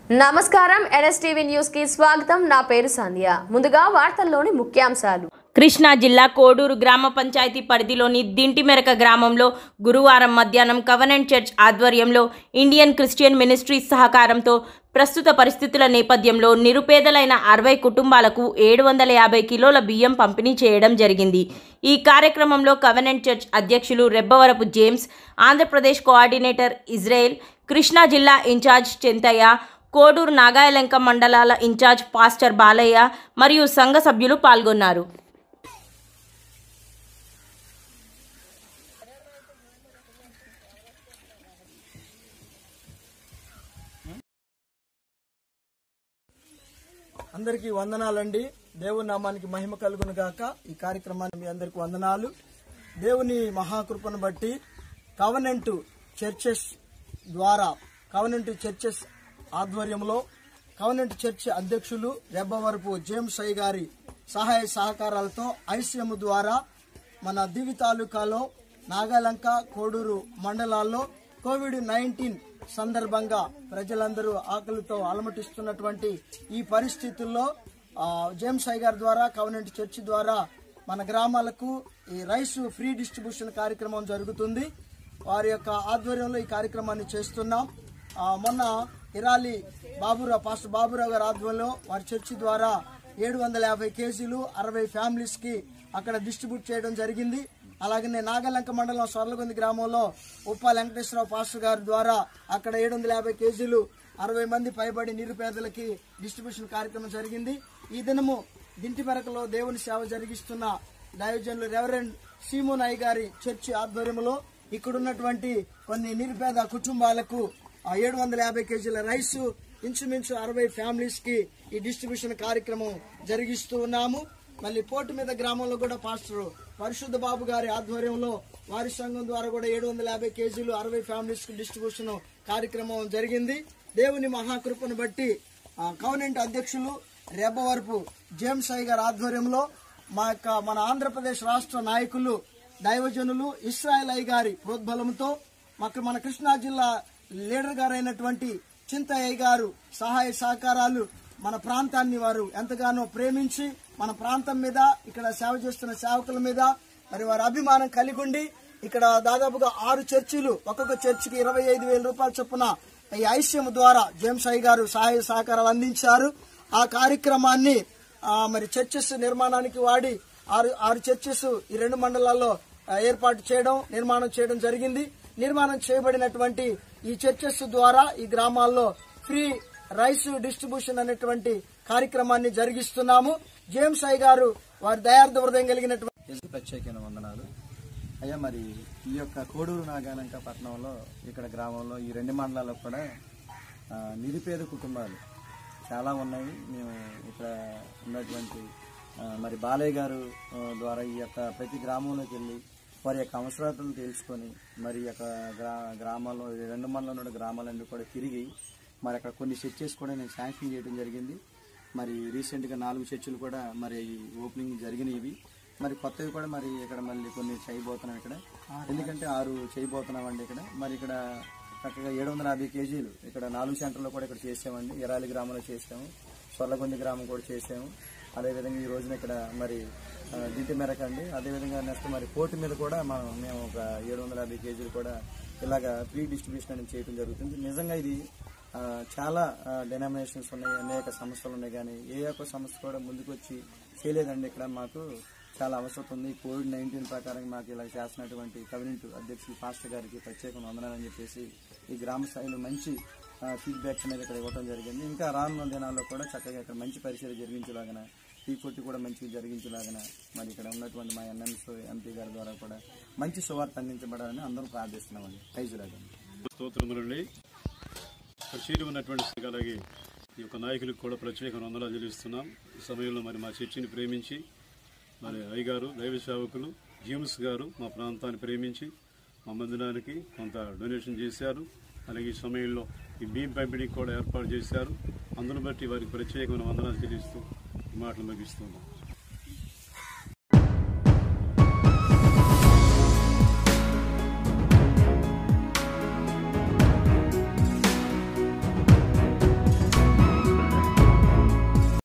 నమస్కారం NSTV news కి స్వాగతం నా పేరు సంధ్య ముందుగా వార్తల్లోని ముఖ్యాంశాలు కృష్ణా జిల్లా కోడూరు గ్రామ పంచాయతీ పరిధిలోని దింటిమెరక గ్రామంలో గురువారం మధ్యాహ్నం కవనెంట్ చర్చ్ ఆధ్వర్యంలో ఇండియన్ క్రిస్టియన్ మినిస్ట్రీస్ సహకారంతో ప్రస్తుత పరిస్థితుల నేపథ్యంలో నిరుపేదలైన అరవై కుటుంబాలకు ఏడు వందల యాభై కిలోల బియ్యం పంపిణీ చేయడం జరిగింది ఈ కార్యక్రమంలో కవనెంట్ చర్చ్ అధ్యక్షులు Rebbavarapu James Andhra Pradesh coordinator Israel Krishna జిల్లా ఇన్ఛార్జ్ చెంతయ్య కోడూరు నాగాయలంక మండలాల ఇన్ఛార్జ్ పాస్టర్ బాలయ్య మరియు సంఘ సభ్యులు పాల్గొన్నారు అందరికీ వందనాలండి దేవుని నామానికి మహిమ కలుగును గాక ఈ కార్యక్రమాన్ని మీ అందరికీ వందనాలు దేవుని మహాకృపను బట్టి కవనెంట్ చర్చెస్ ద్వారా కవనెంట్ చర్చెస్ ఆధ్వర్యంలో కవనెంట్ చర్చ్ అధ్యక్షులు రెబ్బవరపు జేమ్స్ అయ్య గారి సహాయ సహకారాలతో ఐసీఎం ద్వారా మన దివి తాలూకాలో నాగాలంక కోడూరు మండలాల్లో కోవిడ్ నైన్టీన్ సందర్భంగా ప్రజలందరూ ఆకలితో అలమటిస్తున్నటువంటి ఈ పరిస్థితుల్లో ఆ, జేమ్స్ ఐ గారి ద్వారా కవనెంట్ చర్చి ద్వారా మన గ్రామాలకు ఈ రైస్ ఫ్రీ డిస్ట్రిబ్యూషన్ కార్యక్రమం జరుగుతుంది వారి యొక్క ఆధ్వర్యంలో ఈ కార్యక్రమాన్ని చేస్తున్నాం ఆ, మొన్న ఇరాలి బాబురావు పాస్టర్ బాబురావు గారి ఆధ్వర్యంలో వారి చర్చి ద్వారా ఏడు వందల యాభై కేజీలు అరవై ఫ్యామిలీస్ కి అక్కడ డిస్ట్రిబ్యూట్ చేయడం జరిగింది అలాగనే నాగలంక మండలం సొర్లగొంది గ్రామంలో ఉప్ప వెంకటేశ్వరరావు పాస్టర్ గారి ద్వారా అక్కడ ఏడు వందల యాభై కేజీలు అరవై మంది పైబడి నిరుపేదలకి డిస్ట్రిబ్యూషన్ కార్యక్రమం జరిగింది ఈ దినము దింటి మెరకలో దేవుని సేవ జరిగిస్తున్న దైవజనులు రెవరెండ్ సీమోన్ అయ్య గారి చర్చి ఆధ్వర్యంలో ఇక్కడున్నటువంటి కొన్ని నిరుపేద కుటుంబాలకు ఆ ఏడు వందల యాభై కేజీల రైస్ ఇంచుమించు అరవై ఫ్యామిలీస్ కి ఈ డిస్ట్రిబ్యూషన్ కార్యక్రమం జరిగిస్తూ ఉన్నాము మళ్ళీ పోటు మీద గ్రామంలో కూడా పాస్టర్ పరిశుద్ధ బాబు గారి ఆధ్వర్యంలో వారి సంఘం ద్వారా కూడా ఏడు వందల యాభై కేజీలు అరవై ఫ్యామిలీస్ కి డిస్ట్రిబ్యూషన్ కార్యక్రమం జరిగింది దేవుని మహాకృపను బట్టి ఆ, కవనెంట్ అధ్యక్షులు రెబ్బవరపు జేమ్స్ అయ్య గారి ఆధ్వర్యంలో మా యొక్క మన ఆంధ్రప్రదేశ్ రాష్ట్ర నాయకులు దైవజనులు ఇస్రాయల్ అయ్య గారి ప్రోద్బలంతో మాకు మన కృష్ణా జిల్లా లీడర్ గారైనటువంటి చింతయ్య గారు సహాయ సహకారాలు మన ప్రాంతాన్ని వారు ఎంతగానో ప్రేమించి మన ప్రాంతం మీద ఇక్కడ సేవ చేస్తున్న సేవకుల మీద మరి వారి అభిమానం కలిగి ఉండి ఇక్కడ దాదాపుగా ఆరు చర్చిలు ఒక్కొక్క చర్చికి ఇరవై ఐదు వేల రూపాయల చొప్పున ఈ ఐసీఎం ద్వారా జేమ్స్ అయ్య గారు సహాయ సహకారాలు అందించారు ఆ కార్యక్రమాన్ని ఆ, మరి చర్చెస్ నిర్మాణానికి వాడి ఆరు ఆరు చర్చెస్ ఈ రెండు మండలాల్లో ఆ, ఏర్పాటు చేయడం నిర్మాణం చేయడం జరిగింది నిర్మాణం చేయబడినటువంటి ఈ చర్చెస్ ద్వారా ఈ గ్రామాల్లో ఫ్రీ రైస్ డిస్ట్రిబ్యూషన్ అనేటువంటి కార్యక్రమాన్ని జరిగిస్తున్నాము జేమ్స్ అయ్య గారు వారి దయార్థ హృదయం కలిగినటువంటి యేసు ప్రత్యేకమైన వందనాలు అయ్యా మరి ఈ యొక్క కోడూరు నాగాలంక పట్టణంలో ఇక్కడ గ్రామంలో ఈ రెండు మండలాల్లో కూడా ఆ, నిరుపేద కుటుంబాలు చాలా ఉన్నాయి మేము ఇక్కడ ఉన్నటువంటి ఆ, మరి బాలయ్య గారు ఆ, ద్వారా ఈ యొక్క ప్రతి గ్రామంలోకి వెళ్ళి వారి యొక్క అవసరాలను తెలుసుకొని మరి ఈ యొక్క గ్రా గ్రామాల్లో ఈ రెండు మండలంలో ఉన్న గ్రామాలన్నీ కూడా తిరిగి మరి అక్కడ కొన్ని చర్చెస్ కూడా నేను శాంక్షన్ చేయడం జరిగింది మరి రీసెంట్గా నాలుగు చర్చిలు కూడా మరి ఓపెనింగ్ జరిగినవి మరి కొత్తవి కూడా మరి ఇక్కడ మళ్ళీ కొన్ని చేయబోతున్నాం ఇక్కడ ఎందుకంటే ఆరు చేయబోతున్నామండి ఇక్కడ మరి ఇక్కడ చక్కగా ఏడు వందల యాభై కేజీలు ఇక్కడ నాలుగు సెంటర్లో కూడా ఇక్కడ చేసామండి ఎరాలి గ్రామంలో చేసాము సొల్లగొంది గ్రామం కూడా చేసాము అదేవిధంగా ఈ రోజున ఇక్కడ మరి ఆ, దింటి మెరక అండి అదేవిధంగా నెక్స్ట్ మరి పోటీ మీద కూడా మనం మేము ఒక ఏడు వందల యాభై కేజీలు కూడా ఇలాగా ఫ్రీ డిస్ట్రిబ్యూషన్ అనేది చేయడం జరుగుతుంది నిజంగా ఇది ఆ, చాలా డెనామినేషన్స్ ఉన్నాయి అనేక సంస్థలు ఉన్నాయి కానీ ఏ ఒక్క సంస్థ కూడా ముందుకు వచ్చి చేయలేదండి ఇక్కడ మాకు చాలా అవసరం ఉంది కోవిడ్ నైన్టీన్ ప్రకారం మాకు ఇలా చేస్తున్నటువంటి కమ్యూనిటీ అధ్యక్షులు పాస్టర్ గారికి ప్రత్యేకంగా వందనాలని చెప్పేసి ఈ గ్రామ స్థాయిలో మంచి ఫీడ్బ్యాక్స్ అనేది ఇక్కడ ఇవ్వడం జరిగింది ఇంకా రానున్న దినాల్లో కూడా చక్కగా ఇక్కడ మంచి పరిచయం జరిగించేలాగన టీ కొట్టి కూడా మంచిగా జరిగించేలాగన మరి ఇక్కడ ఉన్నటువంటి మా ఎన్ఎంస్ ఎంపీ గారి ద్వారా కూడా మంచి సువార్త అందించబడాలని అందరూ ప్రార్థిస్తున్నామండి ఐజులాగా స్తోత్రములండి ఇక్కడ చేరి ఉన్నటువంటి సంఘాలకి ఈ యొక్క నాయకులకు కూడా ప్రత్యేక వందనాలు చెల్లిస్తున్నాం ఈ సమయంలో మరి మా చర్చిని ప్రేమించి మరి అయ్యగారు దైవ సేవకులు జేమ్స్ గారు మా ప్రాంతాన్ని ప్రేమించి మా మందిరానికి కొంత డొనేషన్ చేశారు అలాగే ఈ సమయంలో ఈ బియ్యం పంపిణీకి కూడా ఏర్పాటు చేశారు అందును బట్టి వారికి ప్రత్యేకమైన వందనాలు చెల్లిస్తూ ఈ మాటలు ముగిస్తున్నాం